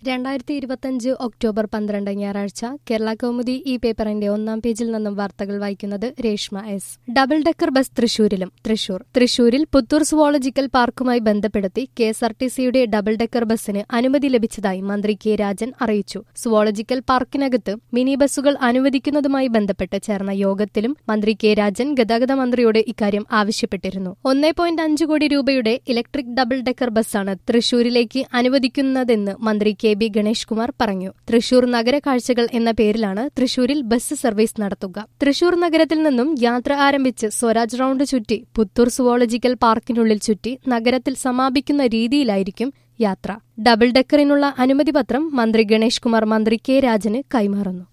രണ്ടായിരത്തി ഇരുപത്തഞ്ച് ഒക്ടോബർ പന്ത്രണ്ട് ഞായറാഴ്ച കേരള കൗമുദി ഈ പേപ്പറിന്റെ ഒന്നാം പേജിൽ നിന്നും വാർത്തകൾ വായിക്കുന്നത് Reshma S double decker bus തൃശൂരിലും തൃശൂർ തൃശൂരിൽ പുത്തൂർ സുവോളജിക്കൽ പാർക്കുമായി ബന്ധപ്പെടുത്തി കെ എസ് ആർ ടി സിയുടെ ഡബിൾ ഡെക്കർ ബസ്സിന് അനുമതി ലഭിച്ചതായി മന്ത്രി കെ രാജൻ അറിയിച്ചു സുവോളജിക്കൽ പാർക്കിനകത്ത് മിനി ബസ്സുകൾ അനുവദിക്കുന്നതുമായി ബന്ധപ്പെട്ട് ചേർന്ന യോഗത്തിലും മന്ത്രി കെ രാജൻ ഗതാഗത മന്ത്രിയോട് ഇക്കാര്യം ആവശ്യപ്പെട്ടിരുന്നു ഒന്നേ പോയിന്റ് അഞ്ച് കോടി രൂപയുടെ ഇലക്ട്രിക് ഡബിൾ ഡെക്കർ ബസ്സാണ് തൃശൂരിലേക്ക് അനുവദിക്കുന്നതെന്ന് മന്ത്രി കെ ബി ഗണേഷ് കുമാർ പറഞ്ഞു തൃശൂർ നഗര കാഴ്ചകൾ എന്ന പേരിലാണ് തൃശൂരിൽ ബസ് സർവീസ് നടത്തുക തൃശൂർ നഗരത്തിൽ നിന്നും യാത്ര ആരംഭിച്ച് സ്വരാജ് റൌണ്ട് ചുറ്റി പുത്തൂർ സുവോളജിക്കൽ പാർക്കിനുള്ളിൽ ചുറ്റി നഗരത്തിൽ സമാപിക്കുന്ന രീതിയിലായിരിക്കും യാത്ര ഡബിൾ ഡെക്കറിനുള്ള അനുമതി പത്രം മന്ത്രി ഗണേഷ് കുമാർ മന്ത്രി കെ രാജന് കൈമാറുന്നു